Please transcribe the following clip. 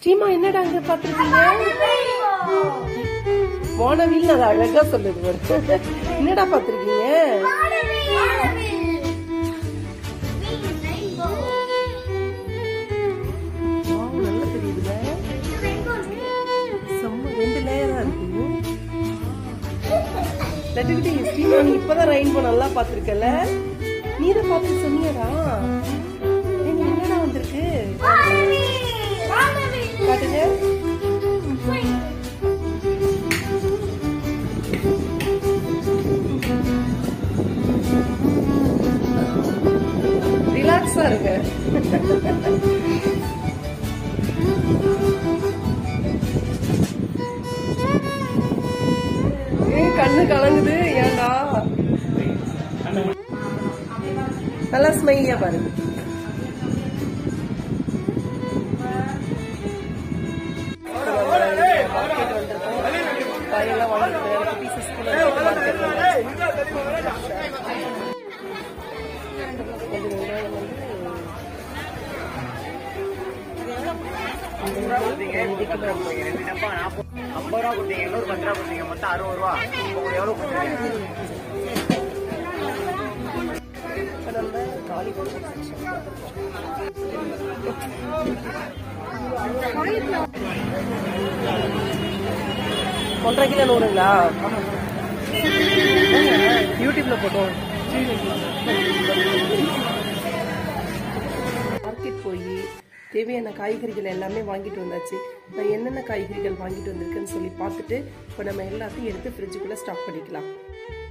ஸ்ரீமா என்னடா அங்க பாத்துருக்கீங்க வானவில் அது அழகா சொல்லுது பாரு. என்னடா பாத்துருக்கீங்க நல்லா தெரியுதுல செம்ம ரெண்டு லேயரா இருக்கு லட்டுக்கிட்டி ஸ்ரீமா நீ இப்பதான் ரெயின்போ நல்லா பாத்திருக்கல நீ தான் பார்த்து சொன்னியடா ஏங்க, என்னடா வந்திருக்கு காட்டுங்க ரிலாக்ஸா இருங்க ஏய் கண்ணு கலங்குது ஏன்டா நல்லா ஸ்மைலியா பாருங்க காயெல்லாம் வாங்கிட்டு பீசஸ் ஐம்பது ரூபா கொடுத்தீங்க இன்னொரு பத்து ரூபா கொடுத்தீங்க மொத்தம் அறுபது ரூபா உங்களுக்கு எவ்வளவு கொடுத்தீங்க ஒன்றரை கிலோ நூறுங்களா யூடியூப்ல போட்டோம் மார்க்கெட் போய் தேவையான காய்கறிகள் எல்லாமே வாங்கிட்டு வந்தாச்சு நான் என்னென்ன காய்கறிகள் வாங்கிட்டு வந்திருக்கேன்னு சொல்லி பார்த்துட்டு இப்போ நம்ம எல்லாத்தையும் எடுத்து ஃப்ரிட்ஜுக்குள்ளே ஸ்டாக் பண்ணிக்கலாம்